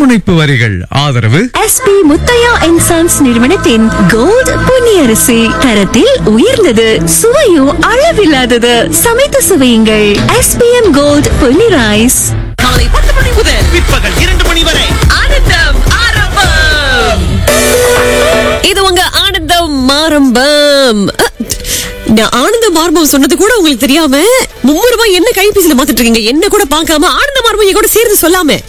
முத்துணைப்பு வரிகள் ஆதரவு SP Muthiah and sons நிறுவனத்தின் கோல்ட் பொன்னியரிசி தரத்தில் உயர்ந்தது சுவையும் அளவில்லாதது சமைத்து சுவையுங்கள் எஸ்பிஎம் கோல்ட் பொன்னி ரைஸ் காலை பத்து மணி முதல் பிற்பகல் இரண்டு மணி வரை ஆனந்தம் ஆரம்பம் இது உங்க ஆனந்தம் மாரம்பம் அ, நான் ஆனந்தம் ஆரம்பம் சொன்னது கூட உங்களுக்கு தெரியாம மும்முரமா என்ன கைபேசியில மாத்திட்டு இருக்கீங்க என்ன கூட பார்க்காம ஆனந்தம் ஆரம்பம் என் கூட சேர்ந்து சொல்லாம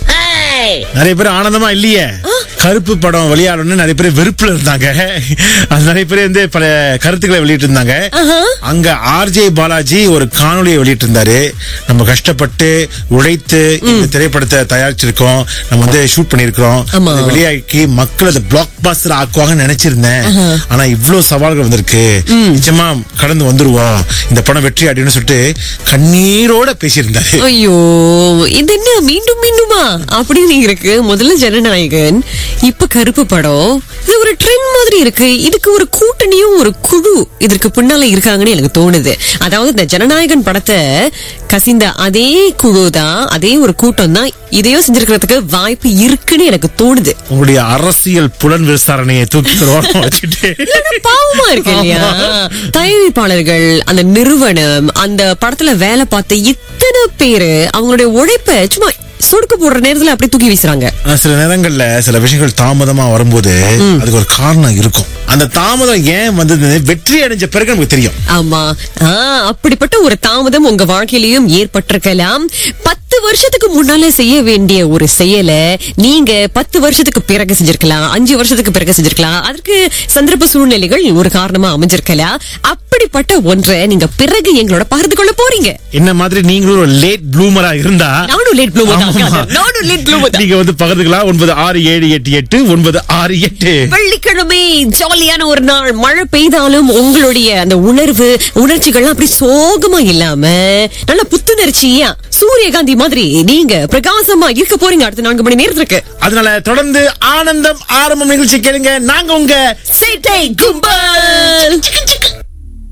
நிறைய பேர் ஆனந்தமா இல்லையே கருப்பு படம் வெளியாடணும்னு நிறைய பேர் வெறுப்புல இருந்தாங்க அது நிறைய பேர் வந்து பல கருத்துக்களை வெளியிட்டு இருந்தாங்க ஆஹா. அங்க ஆர்ஜே பாலாஜி ஒரு காணொளியை வெளியிட்டு இருந்தாரு நம்ம கஷ்டப்பட்டு உழைத்து இந்த திரைப்படத்தை தயாரிச்சிருக்கோம் நம்ம வந்து ஷூட் பண்ணிருக்கிறோம் ஆமா. இதை வெளியாக்கி மக்கள் அதை பிளாக் பாஸ்டர் ஆக்குவாங்கன்னு நினைச்சிருந்தேன் ஆனா இவ்வளவு சவால்கள் வந்திருக்கு நிச்சயமா கடந்து வந்துருவோம் இந்த படம் வெற்றி அப்படின்னு சொல்லிட்டு கண்ணீரோட பேசியிருந்தாரு ஐயோ இது என்ன மீண்டும் மீண்டுமா அப்படின்னு இருக்கு முதல்ல ஜனநாயகன் இப்ப கருப்பு படம் இது ஒரு ட்ரெண்ட் மாதிரி இருக்கு இதுக்கு ஒரு கூட்டணியும் ஒரு குழு இதற்கு பின்னால இருக்காங்கன்னு எனக்கு தோணுது அதாவது இந்த ஜனநாயகன் படத்தை கசிந்த அதே குழு தான் அதே ஒரு கூட்டம் தான் இதையும் செஞ்சிருக்கிறதுக்கு வாய்ப்பு இருக்குன்னு எனக்கு தோணுது உங்களுடைய அரசியல் புலன் விசாரணையை தூக்கி ஓரம் வச்சுட்டு இல்லைன்னா பாவமா இருக்கு இல்லையா தயாரிப்பாளர்கள் அந்த நிறுவனம் அந்த படத்துல வேலை பார்த்த இத்தனை பேரு அவங்களுடைய உழைப்ப சும்மா சொடுக்கு போடுற நேரத்துல அப்படியே தூக்கி வீசுறாங்க ஆனா, சில நேரங்கள்ல சில விஷயங்கள் தாமதமா வரும்போது அதுக்கு ஒரு காரணம் இருக்கும் அந்த தாமதம் ஏன் வந்தது வெற்றி அடைஞ்ச பிறகு நமக்கு தெரியும் ஆமா ஆ, அப்படிப்பட்ட ஒரு தாமதம் உங்க வாழ்க்கையிலயும் ஏற்பட்டிருக்கலாம் பத்து வருஷத்துக்கு முன்னால செய்ய வேண்டிய ஒரு செயலை நீங்க பத்து வருஷத்துக்கு பிறகு செஞ்சிருக்கலாம் அஞ்சு வருஷத்துக்கு பிறகு செஞ்சிருக்கலாம் அதற்கு சந்தர்ப்ப சூழ்நிலைகள் ஒரு காரணமா அமைஞ்சிருக்கலாம் அப்படிப்பட்ட ஒன்றை நீங்க பிறகு எங்களோட பகிர்ந்து கொள்ள போறீங்க என்ன மாதிரி நீங்களும் ஒரு லேட் ப்ளூமரா இருந்தா நானும் லேட் ப்ளூமர் ஆமா. நானும் லேட் ப்ளூமர் நீங்க வந்து பகிர்ந்துக்கலாம் ஒன்பது ஆறு ஏழு எட்டு எட்டு ஒன்பது ஆறு எட்டு வெள்ளிக்கிழமை ஜாலியான ஒரு நாள் மழை பெய்தாலும் உங்களுடைய அந்த உணர்வு உணர்ச்சிகள்லாம் அப்படி சோகமா இல்லாம நல்ல புத்துணர்ச்சியா சூரியகாந்தி மாதிரி நீங்க பிரகாசமா இருக்க போறீங்க அடுத்த நான்கு மணி நேரத்துக்கு அதனால தொடர்ந்து ஆனந்தம் ஆரம்பம் நிகழ்ச்சி கேளுங்க நாங்க உங்க சேட்டை கும்பல்